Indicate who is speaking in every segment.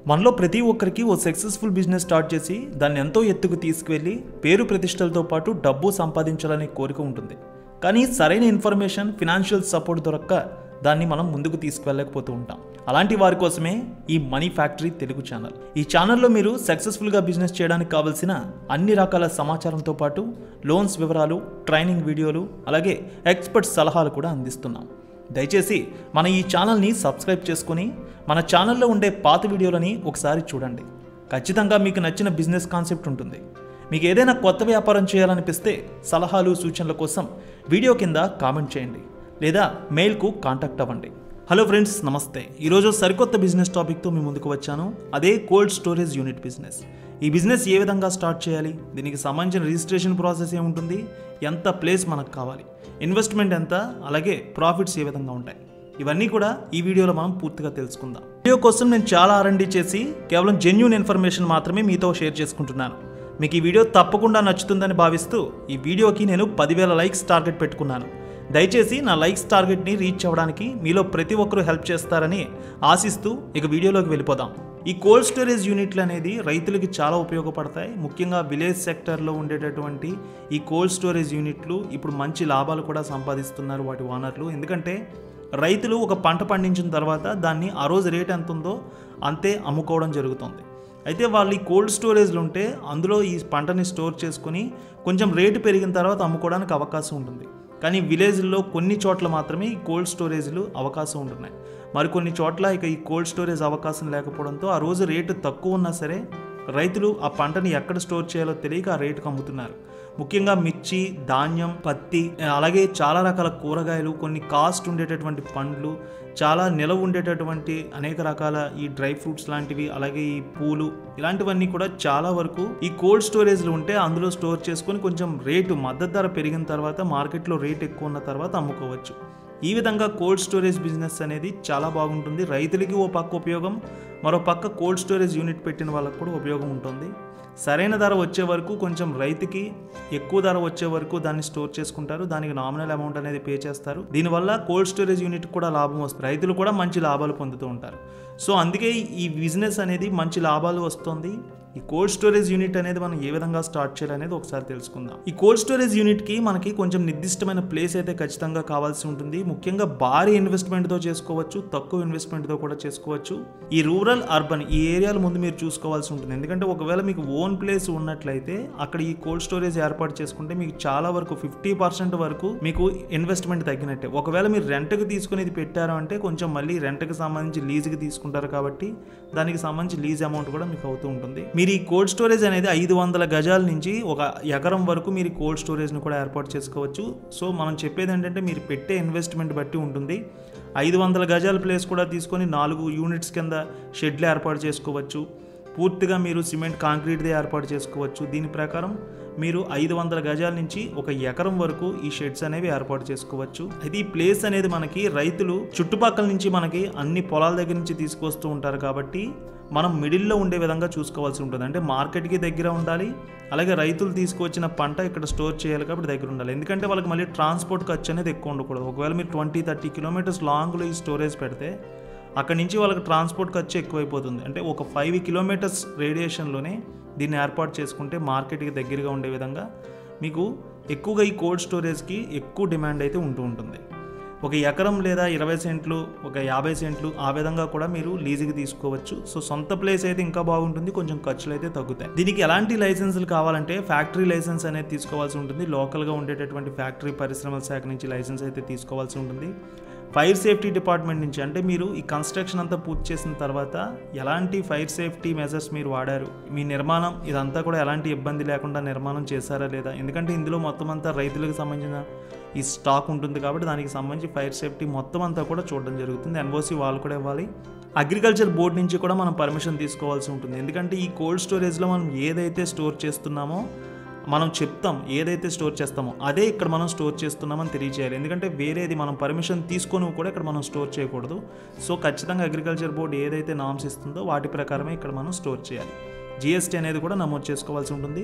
Speaker 1: మనలో ప్రతి ఒక్కరికి ఓ సక్సెస్ఫుల్ బిజినెస్ స్టార్ట్ చేసి దాన్ని ఎంతో ఎత్తుకు తీసుకువెళ్ళి పేరు ప్రతిష్టలతో పాటు డబ్బు సంపాదించాలనే కోరిక ఉంటుంది కానీ సరైన ఇన్ఫర్మేషన్ ఫినాన్షియల్ సపోర్ట్ దొరక్క దాన్ని మనం ముందుకు తీసుకువెళ్ళకపోతూ ఉంటాం అలాంటి వారి కోసమే ఈ మనీ ఫ్యాక్టరీ తెలుగు ఛానల్ ఈ ఛానల్లో మీరు సక్సెస్ఫుల్గా బిజినెస్ చేయడానికి కావలసిన అన్ని రకాల సమాచారంతో పాటు లోన్స్ వివరాలు ట్రైనింగ్ వీడియోలు అలాగే ఎక్స్పర్ట్ సలహాలు కూడా అందిస్తున్నాం దయచేసి మన ఈ ఛానల్ని సబ్స్క్రైబ్ చేసుకుని మన ఛానల్లో ఉండే పాత వీడియోలని ఒకసారి చూడండి ఖచ్చితంగా మీకు నచ్చిన బిజినెస్ కాన్సెప్ట్ ఉంటుంది మీకు ఏదైనా కొత్త వ్యాపారం చేయాలనిపిస్తే సలహాలు సూచనల కోసం వీడియో కింద కామెంట్ చేయండి లేదా మెయిల్కు కాంటాక్ట్ అవ్వండి హలో ఫ్రెండ్స్ నమస్తే ఈరోజు సరికొత్త బిజినెస్ టాపిక్తో మీ ముందుకు వచ్చాను అదే కోల్డ్ స్టోరేజ్ యూనిట్ బిజినెస్ ఈ బిజినెస్ ఏ విధంగా స్టార్ట్ చేయాలి దీనికి సంబంధించిన రిజిస్ట్రేషన్ ప్రాసెస్ ఏముంటుంది ఎంత ప్లేస్ మనకు కావాలి ఇన్వెస్ట్మెంట్ ఎంత అలాగే ప్రాఫిట్స్ ఏ విధంగా ఉంటాయి ఇవన్నీ కూడా ఈ వీడియోలో మనం పూర్తిగా తెలుసుకుందాం వీడియో కోసం నేను చాలా ఆర్ఎండి చేసి కేవలం జెన్యున్ ఇన్ఫర్మేషన్ మాత్రమే మీతో షేర్ చేసుకుంటున్నాను మీకు ఈ వీడియో తప్పకుండా నచ్చుతుందని భావిస్తూ ఈ వీడియోకి నేను పదివేల లైక్స్ టార్గెట్ పెట్టుకున్నాను దయచేసి నా లైక్స్ టార్గెట్ని రీచ్ అవ్వడానికి మీలో ప్రతి ఒక్కరూ హెల్ప్ చేస్తారని ఆశిస్తూ ఇక వీడియోలోకి వెళ్ళిపోదాం ఈ కోల్డ్ స్టోరేజ్ యూనిట్లు అనేది రైతులకి చాలా ఉపయోగపడతాయి ముఖ్యంగా విలేజ్ సెక్టర్లో ఉండేటటువంటి ఈ కోల్డ్ స్టోరేజ్ యూనిట్లు ఇప్పుడు మంచి లాభాలు కూడా సంపాదిస్తున్నారు వాటి ఓనర్లు ఎందుకంటే రైతులు ఒక పంట పండించిన తర్వాత దాన్ని ఆ రోజు రేట్ ఎంత ఉందో అంతే అమ్ముకోవడం జరుగుతుంది అయితే వాళ్ళు ఈ కోల్డ్ స్టోరేజ్లు ఉంటే అందులో ఈ పంటని స్టోర్ చేసుకుని కొంచెం రేటు పెరిగిన తర్వాత అమ్ముకోవడానికి అవకాశం ఉంటుంది కానీ విలేజ్లో కొన్ని చోట్ల మాత్రమే ఈ కోల్డ్ స్టోరేజ్లు అవకాశం ఉంటున్నాయి మరికొన్ని చోట్ల ఇక ఈ కోల్డ్ స్టోరేజ్ అవకాశం లేకపోవడంతో ఆ రోజు రేటు తక్కువ ఉన్నా సరే రైతులు ఆ పంటని ఎక్కడ స్టోర్ చేయాలో తెలియక ఆ రేటుకు అమ్ముతున్నారు ముఖ్యంగా మిర్చి ధాన్యం పత్తి అలాగే చాలా రకాల కూరగాయలు కొన్ని కాస్ట్ ఉండేటటువంటి పండ్లు చాలా నిలవ ఉండేటటువంటి అనేక రకాల ఈ డ్రై ఫ్రూట్స్ లాంటివి అలాగే ఈ పూలు ఇలాంటివన్నీ కూడా చాలా వరకు ఈ కోల్డ్ స్టోరేజ్లు ఉంటే అందులో స్టోర్ చేసుకొని కొంచెం రేటు మద్దతు ధర పెరిగిన తర్వాత మార్కెట్లో రేట్ ఎక్కువ ఉన్న తర్వాత అమ్ముకోవచ్చు ఈ విధంగా కోల్డ్ స్టోరేజ్ బిజినెస్ అనేది చాలా బాగుంటుంది రైతులకి ఓ పక్క ఉపయోగం మరో పక్క కోల్డ్ స్టోరేజ్ యూనిట్ పెట్టిన వాళ్ళకు కూడా ఉపయోగం ఉంటుంది సరైన ధర వచ్చే వరకు కొంచెం రైతుకి ఎక్కువ ధర వచ్చే వరకు దాన్ని స్టోర్ చేసుకుంటారు దానికి నామినల్ అమౌంట్ అనేది పే చేస్తారు దీనివల్ల కోల్డ్ స్టోరేజ్ యూనిట్ కూడా లాభం వస్తుంది రైతులు కూడా మంచి లాభాలు పొందుతూ ఉంటారు సో అందుకే ఈ బిజినెస్ అనేది మంచి లాభాలు వస్తుంది ఈ కోల్డ్ స్టోరేజ్ యూనిట్ అనేది మనం ఏ విధంగా స్టార్ట్ చేయాలనేది ఒకసారి తెలుసుకుందాం ఈ కోల్డ్ స్టోరేజ్ యూనిట్కి మనకి కొంచెం నిర్దిష్టమైన ప్లేస్ అయితే ఖచ్చితంగా కావాల్సి ఉంటుంది ముఖ్యంగా భారీ ఇన్వెస్ట్మెంట్తో చేసుకోవచ్చు తక్కువ ఇన్వెస్ట్మెంట్తో కూడా చేసుకోవచ్చు ఈ రూరల్ అర్బన్ ఈ ఏరియాల ముందు మీరు చూసుకోవాల్సి ఉంటుంది ఎందుకంటే ఒకవేళ మీకు ఓన్ ప్లేస్ ఉన్నట్లయితే అక్కడ ఈ కోల్డ్ స్టోరేజ్ ఏర్పాటు చేసుకుంటే మీకు చాలా వరకు ఫిఫ్టీ పర్సెంట్ వరకు మీకు ఇన్వెస్ట్మెంట్ తగ్గినట్టే ఒకవేళ మీరు రెంట్కి తీసుకుని ఇది పెట్టారు అంటే కొంచెం మళ్ళీ రెంట్కి సంబంధించి లీజుకి తీసుకుంటారు కాబట్టి దానికి సంబంధించి లీజ్ అమౌంట్ కూడా మీకు అవుతూ ఉంటుంది మీరు ఈ కోల్డ్ స్టోరేజ్ అనేది ఐదు వందల గజాల నుంచి ఒక ఎకరం వరకు మీరు ఈ కోల్డ్ స్టోరేజ్ని కూడా ఏర్పాటు చేసుకోవచ్చు సో మనం చెప్పేది ఏంటంటే మీరు పెట్టే ఇన్వెస్ట్మెంట్ బట్టి ఉంటుంది ఐదు వందల గజాల ప్లేస్ కూడా తీసుకొని నాలుగు యూనిట్స్ కింద షెడ్లు ఏర్పాటు చేసుకోవచ్చు పూర్తిగా మీరు సిమెంట్ కాంక్రీట్ది ఏర్పాటు చేసుకోవచ్చు దీని ప్రకారం మీరు ఐదు వందల గజాల నుంచి ఒక ఎకరం వరకు ఈ షెడ్స్ అనేవి ఏర్పాటు చేసుకోవచ్చు అయితే ఈ ప్లేస్ అనేది మనకి రైతులు చుట్టుపక్కల నుంచి మనకి అన్ని పొలాల దగ్గర నుంచి తీసుకొస్తూ ఉంటారు కాబట్టి మనం మిడిల్లో ఉండే విధంగా చూసుకోవాల్సి ఉంటుంది అంటే మార్కెట్కి దగ్గర ఉండాలి అలాగే రైతులు తీసుకొచ్చిన పంట ఇక్కడ స్టోర్ చేయాలి కాబట్టి దగ్గర ఉండాలి ఎందుకంటే వాళ్ళకి మళ్ళీ ట్రాన్స్పోర్ట్ ఖర్చు అనేది ఎక్కువ ఉండకూడదు ఒకవేళ మీరు ట్వంటీ థర్టీ కిలోమీటర్స్ లాంగ్లో ఈ స్టోరేజ్ పెడితే అక్కడి నుంచి వాళ్ళకి ట్రాన్స్పోర్ట్ ఖర్చు ఎక్కువైపోతుంది అంటే ఒక ఫైవ్ కిలోమీటర్స్ రేడియేషన్లోనే దీన్ని ఏర్పాటు చేసుకుంటే మార్కెట్కి దగ్గరగా ఉండే విధంగా మీకు ఎక్కువగా ఈ కోల్డ్ స్టోరేజ్కి ఎక్కువ డిమాండ్ అయితే ఉంటూ ఉంటుంది ఒక ఎకరం లేదా ఇరవై సెంట్లు ఒక యాభై సెంట్లు ఆ విధంగా కూడా మీరు లీజుకి తీసుకోవచ్చు సో సొంత ప్లేస్ అయితే ఇంకా బాగుంటుంది కొంచెం ఖర్చులు అయితే తగ్గుతాయి దీనికి ఎలాంటి లైసెన్సులు కావాలంటే ఫ్యాక్టరీ లైసెన్స్ అనేది తీసుకోవాల్సి ఉంటుంది లోకల్గా ఉండేటటువంటి ఫ్యాక్టరీ పరిశ్రమల శాఖ నుంచి లైసెన్స్ అయితే తీసుకోవాల్సి ఉంటుంది ఫైర్ సేఫ్టీ డిపార్ట్మెంట్ నుంచి అంటే మీరు ఈ కన్స్ట్రక్షన్ అంతా పూర్తి చేసిన తర్వాత ఎలాంటి ఫైర్ సేఫ్టీ మెజర్స్ మీరు వాడారు మీ నిర్మాణం ఇదంతా కూడా ఎలాంటి ఇబ్బంది లేకుండా నిర్మాణం చేశారా లేదా ఎందుకంటే ఇందులో మొత్తం అంతా రైతులకు సంబంధించిన ఈ స్టాక్ ఉంటుంది కాబట్టి దానికి సంబంధించి ఫైర్ సేఫ్టీ మొత్తం అంతా కూడా చూడడం జరుగుతుంది ఎన్ఓసి వాళ్ళు కూడా ఇవ్వాలి అగ్రికల్చర్ బోర్డు నుంచి కూడా మనం పర్మిషన్ తీసుకోవాల్సి ఉంటుంది ఎందుకంటే ఈ కోల్డ్ స్టోరేజ్లో మనం ఏదైతే స్టోర్ చేస్తున్నామో మనం చెప్తాం ఏదైతే స్టోర్ చేస్తామో అదే ఇక్కడ మనం స్టోర్ చేస్తున్నామని తెలియజేయాలి ఎందుకంటే వేరేది మనం పర్మిషన్ తీసుకొని కూడా ఇక్కడ మనం స్టోర్ చేయకూడదు సో ఖచ్చితంగా అగ్రికల్చర్ బోర్డు ఏదైతే నామ్స్ ఇస్తుందో వాటి ప్రకారమే ఇక్కడ మనం స్టోర్ చేయాలి జిఎస్టీ అనేది కూడా నమోదు చేసుకోవాల్సి ఉంటుంది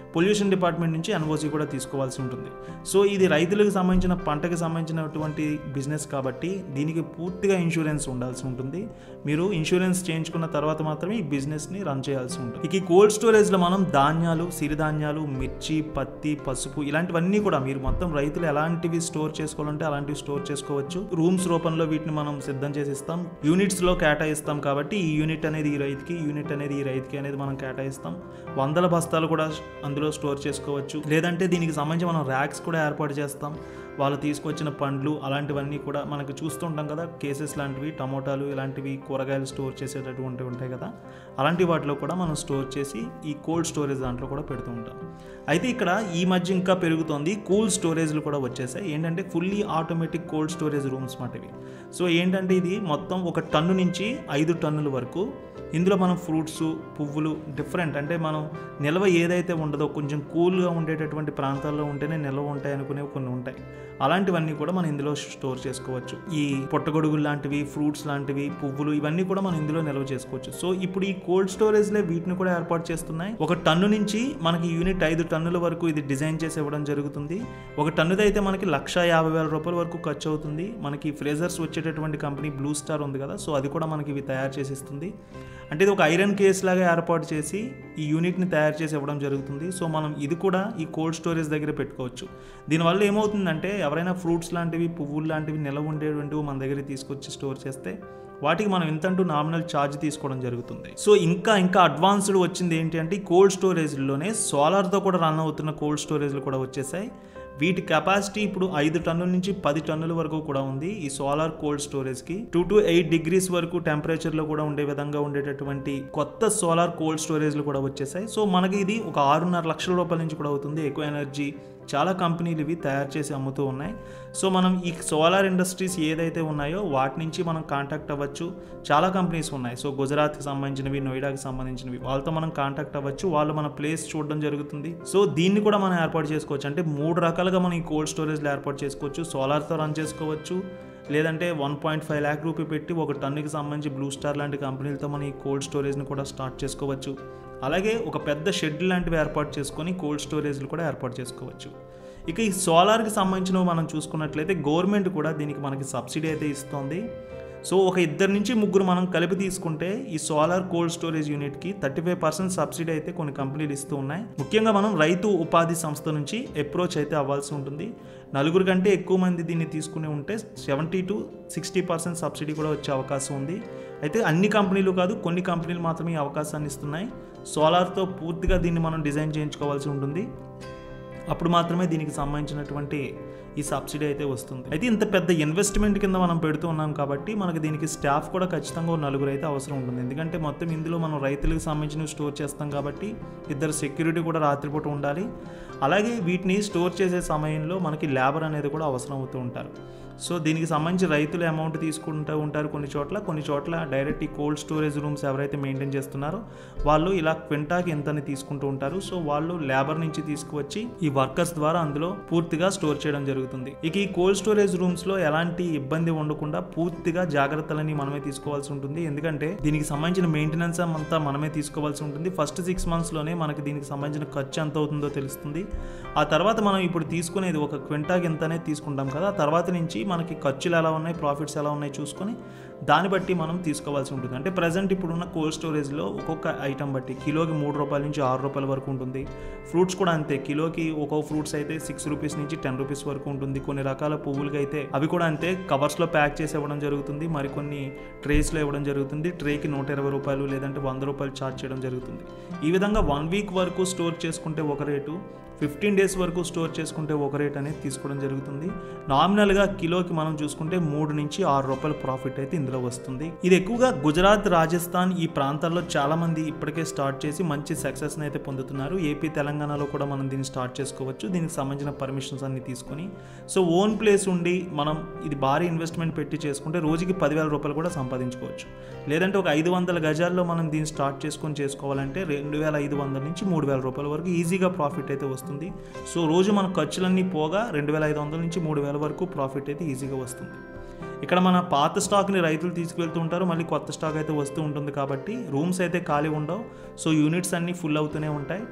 Speaker 1: పొల్యూషన్ డిపార్ట్మెంట్ నుంచి ఎన్ఓసి కూడా తీసుకోవాల్సి ఉంటుంది సో ఇది రైతులకు సంబంధించిన పంటకి సంబంధించినటువంటి బిజినెస్ కాబట్టి దీనికి పూర్తిగా ఇన్సూరెన్స్ ఉండాల్సి ఉంటుంది మీరు ఇన్సూరెన్స్ చేయించుకున్న తర్వాత మాత్రమే ఈ బిజినెస్ని రన్ చేయాల్సి ఉంటుంది ఇక ఈ కోల్డ్ స్టోరేజ్లో మనం ధాన్యాలు సిరిధాన్యాలు మిర్చి పత్తి పసుపు ఇలాంటివన్నీ కూడా మీరు మొత్తం రైతులు ఎలాంటివి స్టోర్ చేసుకోవాలంటే అలాంటివి స్టోర్ చేసుకోవచ్చు రూమ్స్ రూపంలో వీటిని మనం సిద్ధం చేసి ఇస్తాం యూనిట్స్లో కేటాయిస్తాం కాబట్టి ఈ యూనిట్ అనేది ఈ రైతుకి యూనిట్ అనేది ఈ రైతుకి అనేది మనం కేటాయిస్తాం వందల బస్తాలు కూడా అందులో స్టోర్ చేసుకోవచ్చు లేదంటే దీనికి సంబంధించి మనం ర్యాక్స్ కూడా ఏర్పాటు చేస్తాం వాళ్ళు తీసుకొచ్చిన పండ్లు అలాంటివన్నీ కూడా మనకు చూస్తుంటాం కదా కేసెస్ లాంటివి టమోటాలు ఇలాంటివి కూరగాయలు స్టోర్ చేసేటటువంటి ఉంటాయి కదా అలాంటి వాటిలో కూడా మనం స్టోర్ చేసి ఈ కోల్డ్ స్టోరేజ్ దాంట్లో కూడా పెడుతూ ఉంటాం అయితే ఇక్కడ ఈ మధ్య ఇంకా పెరుగుతోంది కూల్ స్టోరేజ్లు కూడా వచ్చేసాయి ఏంటంటే fully automatic cold storage rooms మాట ఇవి సో ఏంటంటే ఇది మొత్తం ఒక టన్ను నుంచి ఐదు టన్నుల వరకు ఇందులో మనం ఫ్రూట్స్ పువ్వులు డిఫరెంట్ అంటే మనం నిల్వ ఏదైతే ఉండదో కొంచెం కూల్గా ఉండేటటువంటి ప్రాంతాల్లో ఉంటేనే నిల్వ ఉంటాయి అనుకునేవి కొన్ని ఉంటాయి అలాంటివన్నీ కూడా మనం ఇందులో స్టోర్ చేసుకోవచ్చు ఈ పొట్టగొడుగులు లాంటివి ఫ్రూట్స్ లాంటివి పువ్వులు ఇవన్నీ కూడా మనం ఇందులో నిల్వ చేసుకోవచ్చు సో ఇప్పుడు ఈ కోల్డ్ స్టోరేజ్లే వీటిని కూడా ఏర్పాటు చేస్తున్నాయి ఒక టన్ను నుంచి మనకి యూనిట్ ఐదు టన్నుల వరకు ఇది డిజైన్ చేసి ఇవ్వడం జరుగుతుంది ఒక టన్నుది అయితే మనకి లక్ష యాభై వేల రూపాయల వరకు ఖర్చు అవుతుంది మనకి ఫ్రేజర్స్ వచ్చేటటువంటి కంపెనీ బ్లూ స్టార్ ఉంది కదా సో అది కూడా మనకి ఇవి తయారు చేసి ఇస్తుంది అంటే ఇది ఒక ఐరన్ కేస్ లాగా ఏర్పాటు చేసి ఈ యూనిట్ని తయారు చేసి ఇవ్వడం జరుగుతుంది సో మనం ఇది కూడా ఈ కోల్డ్ స్టోరేజ్ దగ్గర పెట్టుకోవచ్చు దీనివల్ల ఏమవుతుందంటే ఎవరైనా ఫ్రూట్స్ లాంటివి పువ్వులు లాంటివి నిలవ ఉండేటువంటివి మన దగ్గర తీసుకొచ్చి స్టోర్ చేస్తే వాటికి మనం ఇంతంటూ నామినల్ ఛార్జ్ తీసుకోవడం జరుగుతుంది సో ఇంకా ఇంకా అడ్వాన్స్డ్ వచ్చింది ఏంటి అంటే ఈ కోల్డ్ స్టోరేజ్లోనే సోలార్తో కూడా రన్ అవుతున్న కోల్డ్ స్టోరేజ్లు కూడా వచ్చేసాయి వీటి కెపాసిటీ ఇప్పుడు ఐదు టన్నుల నుంచి పది టన్నుల వరకు కూడా ఉంది ఈ సోలార్ కోల్డ్ స్టోరేజ్కి టూ టు ఎయిట్ డిగ్రీస్ వరకు టెంపరేచర్లో కూడా ఉండే విధంగా ఉండేటటువంటి కొత్త సోలార్ కోల్డ్ స్టోరేజ్లు కూడా వచ్చేసాయి సో మనకి ఇది ఒక ఆరున్నర లక్షల రూపాయల నుంచి కూడా అవుతుంది ఎక్కువ ఎనర్జీ చాలా కంపెనీలు ఇవి తయారు చేసి అమ్ముతూ ఉన్నాయి సో మనం ఈ సోలార్ ఇండస్ట్రీస్ ఏదైతే ఉన్నాయో వాటి నుంచి మనం కాంటాక్ట్ అవ్వచ్చు చాలా కంపెనీస్ ఉన్నాయి సో గుజరాత్కి సంబంధించినవి నోయిడాకి సంబంధించినవి వాళ్ళతో మనం కాంటాక్ట్ అవ్వచ్చు వాళ్ళు మన ప్లేస్ చూడడం జరుగుతుంది సో దీన్ని కూడా మనం ఏర్పాటు చేసుకోవచ్చు అంటే మూడు రకాలుగా మనం ఈ కోల్డ్ స్టోరేజ్లో ఏర్పాటు చేసుకోవచ్చు సోలార్తో రన్ చేసుకోవచ్చు లేదంటే one point five lakh rupee పెట్టి ఒక టన్నుకి సంబంధించి బ్లూ స్టార్ లాంటి కంపెనీలతో మనం ఈ కోల్డ్ స్టోరేజ్ని కూడా స్టార్ట్ చేసుకోవచ్చు అలాగే ఒక పెద్ద షెడ్ లాంటివి ఏర్పాటు చేసుకొని కోల్డ్ స్టోరేజ్లు కూడా ఏర్పాటు చేసుకోవచ్చు ఇక ఈ సోలార్కి సంబంధించినవి మనం చూసుకున్నట్లయితే గవర్నమెంట్ కూడా దీనికి మనకి సబ్సిడీ అయితే ఇస్తోంది సో ఒక ఇద్దరు నుంచి ముగ్గురు మనం కలిపి తీసుకుంటే ఈ సోలార్ కోల్డ్ స్టోరేజ్ యూనిట్కి థర్టీ ఫైవ్ పర్సెంట్ సబ్సిడీ అయితే కొన్ని కంపెనీలు ఇస్తూ ఉన్నాయి ముఖ్యంగా మనం రైతు ఉపాధి సంస్థ నుంచి అప్రోచ్ అయితే అవ్వాల్సి ఉంటుంది నలుగురు కంటే ఎక్కువ మంది దీన్ని తీసుకుని ఉంటే seventy to sixty percent subsidy కూడా వచ్చే అవకాశం ఉంది అయితే అన్ని కంపెనీలు కాదు కొన్ని కంపెనీలు మాత్రమే ఈ అవకాశాన్ని ఇస్తున్నాయి సోలార్తో పూర్తిగా దీన్ని మనం డిజైన్ చేయించుకోవాల్సి ఉంటుంది అప్పుడు మాత్రమే దీనికి సంబంధించినటువంటి ఈ సబ్సిడీ అయితే వస్తుంది అయితే ఇంత పెద్ద ఇన్వెస్ట్మెంట్ కింద మనం పెడుతూ ఉన్నాం కాబట్టి మనకి దీనికి స్టాఫ్ కూడా ఖచ్చితంగా ఓ నలుగురు అయితే అవసరం ఉంటుంది ఎందుకంటే మొత్తం ఇందులో మనం రైతులకు సంబంధించినవి స్టోర్ చేస్తాం కాబట్టి ఇద్దరు సెక్యూరిటీ కూడా రాత్రిపూట ఉండాలి అలాగే వీటిని స్టోర్ చేసే సమయంలో మనకి లేబర్ అనేది కూడా అవసరం అవుతూ ఉంటారు సో దీనికి సంబంధించి రైతులు అమౌంట్ తీసుకుంటూ ఉంటారు కొన్ని చోట్ల కొన్ని చోట్ల డైరెక్ట్ ఈ కోల్డ్ స్టోరేజ్ రూమ్స్ ఎవరైతే మెయింటైన్ చేస్తున్నారో వాళ్ళు ఇలా క్వింటాకి ఎంతని తీసుకుంటూ ఉంటారు సో వాళ్ళు లేబర్ నుంచి తీసుకువచ్చి ఈ వర్కర్స్ ద్వారా అందులో పూర్తిగా స్టోర్ చేయడం జరుగుతుంది ఇక ఈ కోల్డ్ స్టోరేజ్ రూమ్స్ లో ఎలాంటి ఇబ్బంది ఉండకుండా పూర్తిగా జాగ్రత్తలని మనమే తీసుకోవాల్సి ఉంటుంది ఎందుకంటే దీనికి సంబంధించిన మెయింటెనెన్స్ అంతా మనమే తీసుకోవాల్సి ఉంటుంది ఫస్ట్ సిక్స్ మంత్స్ లోనే మనకి దీనికి సంబంధించిన ఖర్చు ఎంత అవుతుందో తెలుస్తుంది ఆ తర్వాత మనం ఇప్పుడు తీసుకునేది ఒక క్వింటాకి ఎంతనే తీసుకుంటాం కదా ఆ తర్వాత నుంచి మనకి ఖర్చులు ఎలా ఉన్నాయి ప్రాఫిట్స్ ఎలా ఉన్నాయి చూసుకొని దాన్ని బట్టి మనం తీసుకోవాల్సి ఉంటుంది అంటే ప్రజెంట్ ఇప్పుడున్న కోల్డ్ స్టోరేజ్లో ఒక్కొక్క ఐటమ్ బట్టి కిలోకి మూడు రూపాయల నుంచి ఆరు రూపాయల వరకు ఉంటుంది ఫ్రూట్స్ కూడా అంతే కిలోకి ఒక్కొక్క ఫ్రూట్స్ అయితే సిక్స్ రూపీస్ నుంచి టెన్ రూపీస్ వరకు ఉంటుంది కొన్ని రకాల పువ్వులకి అయితే అవి కూడా అంతే కవర్స్లో ప్యాక్ చేసి ఇవ్వడం జరుగుతుంది మరికొన్ని ట్రేస్లో ఇవ్వడం జరుగుతుంది ట్రేకి నూట ఇరవై రూపాయలు లేదంటే వంద రూపాయలు ఛార్జ్ చేయడం జరుగుతుంది ఈ విధంగా వన్ వీక్ వరకు స్టోర్ చేసుకుంటే ఒక రేటు ఫిఫ్టీన్ డేస్ వరకు స్టోర్ చేసుకుంటే ఒక రేట్ అనేది తీసుకోవడం జరుగుతుంది నామినల్గా కిలోకి మనం చూసుకుంటే మూడు నుంచి ఆరు రూపాయల ప్రాఫిట్ అయితే ఇందులో వస్తుంది ఇది ఎక్కువగా గుజరాత్ రాజస్థాన్ ఈ ప్రాంతాల్లో చాలా మంది ఇప్పటికే స్టార్ట్ చేసి మంచి సక్సెస్ని అయితే పొందుతున్నారు ఏపీ తెలంగాణలో కూడా మనం దీన్ని స్టార్ట్ చేసుకోవచ్చు దీనికి సంబంధించిన పర్మిషన్స్ అన్ని తీసుకొని సో ఓన్ ప్లేస్ ఉండి మనం ఇది భారీ ఇన్వెస్ట్మెంట్ పెట్టి చేసుకుంటే రోజుకి పదివేల రూపాయలు కూడా సంపాదించుకోవచ్చు లేదంటే ఒక ఐదు వందల గజాల్లో మనం దీన్ని స్టార్ట్ చేసుకొని చేసుకోవాలంటే రెండు వేల ఐదు వందల నుంచి మూడు వేల రూపాయల వరకు ఈజీగా ప్రాఫిట్ అయితే వస్తుంది సో రోజు మన ఖర్చులన్నీ పోగా రెండు వేల ఐదు వందల నుంచి మూడు వేల వరకు ప్రాఫిట్ అయితే ఈజీగా వస్తుంది ఇక్కడ మన పాత స్టాక్ని రైతులు తీసుకువెళ్తూ ఉంటారు మళ్ళీ కొత్త స్టాక్ అయితే వస్తూ ఉంటుంది కాబట్టి రూమ్స్ అయితే ఖాళీ ఉండవు సో యూనిట్స్ అన్నీ ఫుల్ అవుతూనే ఉంటాయి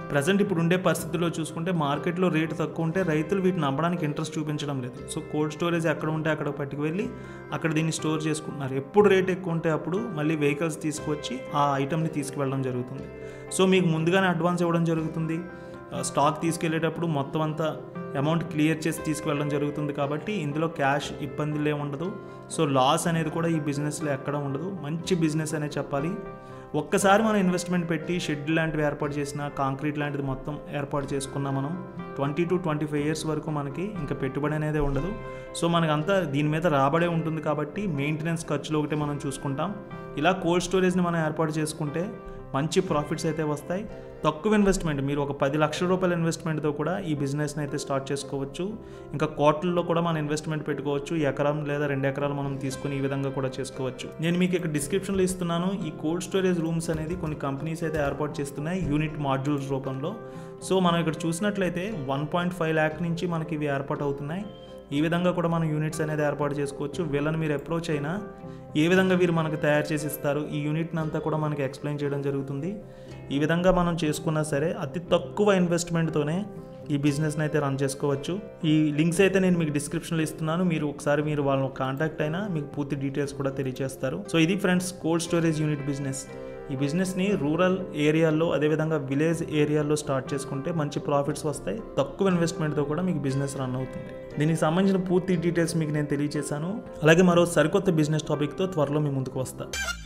Speaker 1: ప్రజెంట్ ఇప్పుడు ఉండే పరిస్థితుల్లో చూసుకుంటే మార్కెట్లో రేటు తక్కువ ఉంటే రైతులు వీటిని అమ్మడానికి ఇంట్రెస్ట్ చూపించడం లేదు సో కోల్డ్ స్టోరేజ్ ఎక్కడ ఉంటే అక్కడ పట్టుకు వెళ్ళి అక్కడ దీన్ని స్టోర్ చేసుకుంటున్నారు ఎప్పుడు రేట్ ఎక్కువ ఉంటే అప్పుడు మళ్ళీ వెహికల్స్ తీసుకొచ్చి ఆ ఐటమ్ని తీసుకువెళ్ళడం జరుగుతుంది సో మీకు ముందుగానే అడ్వాన్స్ ఇవ్వడం జరుగుతుంది ఆ, స్టాక్ తీసుకెళ్లేటప్పుడు మొత్తం అంతా అమౌంట్ క్లియర్ చేసి తీసుకువెళ్ళడం జరుగుతుంది కాబట్టి ఇందులో క్యాష్ ఇబ్బందులు ఏమి ఉండదు సో లాస్ అనేది కూడా ఈ బిజినెస్లో ఎక్కడ ఉండదు మంచి బిజినెస్ అనే చెప్పాలి ఒక్కసారి మనం ఇన్వెస్ట్మెంట్ పెట్టి షెడ్ లాంటివి ఏర్పాటు చేసిన కాంక్రీట్ లాంటిది మొత్తం ఏర్పాటు చేసుకున్నా మనం twenty to twenty five years వరకు మనకి ఇంకా పెట్టుబడి అనేది ఉండదు సో మనకంతా దీని మీద రాబడే ఉంటుంది కాబట్టి మెయింటెనెన్స్ ఖర్చులు ఒకటే మనం చూసుకుంటాం ఇలా కోల్డ్ స్టోరేజ్ని మనం ఏర్పాటు చేసుకుంటే మంచి ప్రాఫిట్స్ అయితే వస్తాయి తక్కువ ఇన్వెస్ట్మెంట్ మీరు ఒక పది లక్షల రూపాయల ఇన్వెస్ట్మెంట్తో కూడా ఈ బిజినెస్ని అయితే స్టార్ట్ చేసుకోవచ్చు ఇంకా కోట్లలో కూడా మనం ఇన్వెస్ట్మెంట్ పెట్టుకోవచ్చు ఎకరం లేదా రెండు ఎకరాలు మనం తీసుకుని ఈ విధంగా కూడా చేసుకోవచ్చు నేను మీకు ఇక్కడ డిస్క్రిప్షన్లో ఇస్తున్నాను ఈ కోల్డ్ స్టోరేజ్ రూమ్స్ అనేది కొన్ని కంపెనీస్ అయితే ఏర్పాటు చేస్తున్నాయి యూనిట్ మాడ్యూల్స్ రూపంలో సో మనం ఇక్కడ చూసినట్లయితే వన్ పాయింట్ ఫైవ్ ల్యాక్ నుంచి మనకి ఇవి ఏర్పాటు అవుతున్నాయి ఈ విధంగా కూడా మనం యూనిట్స్ అనేది ఏర్పాటు చేసుకోవచ్చు వీళ్ళని మీరు అప్రోచ్ అయినా ఏ విధంగా వీరు మనకు తయారు చేసి ఇస్తారు ఈ యూనిట్ని అంతా కూడా మనకి ఎక్స్ప్లెయిన్ చేయడం జరుగుతుంది ఈ విధంగా మనం చేసుకున్నా సరే అతి తక్కువ ఇన్వెస్ట్మెంట్తోనే ఈ బిజినెస్ని అయితే రన్ చేసుకోవచ్చు ఈ లింక్స్ అయితే నేను మీకు డిస్క్రిప్షన్లో ఇస్తున్నాను మీరు ఒకసారి మీరు వాళ్ళని కాంటాక్ట్ అయినా మీకు పూర్తి డీటెయిల్స్ కూడా తెలియజేస్తారు సో ఇది friends cold storage unit business ఈ బిజినెస్ని రూరల్ ఏరియాల్లో అదేవిధంగా విలేజ్ ఏరియాల్లో స్టార్ట్ చేసుకుంటే మంచి ప్రాఫిట్స్ వస్తాయి తక్కువ ఇన్వెస్ట్మెంట్తో కూడా మీకు బిజినెస్ రన్ అవుతుంది దీనికి సంబంధించిన పూర్తి డీటెయిల్స్ మీకు నేను తెలియజేశాను అలాగే మరో సరికొత్త బిజినెస్ టాపిక్తో త్వరలో మీ ముందుకు వస్తాను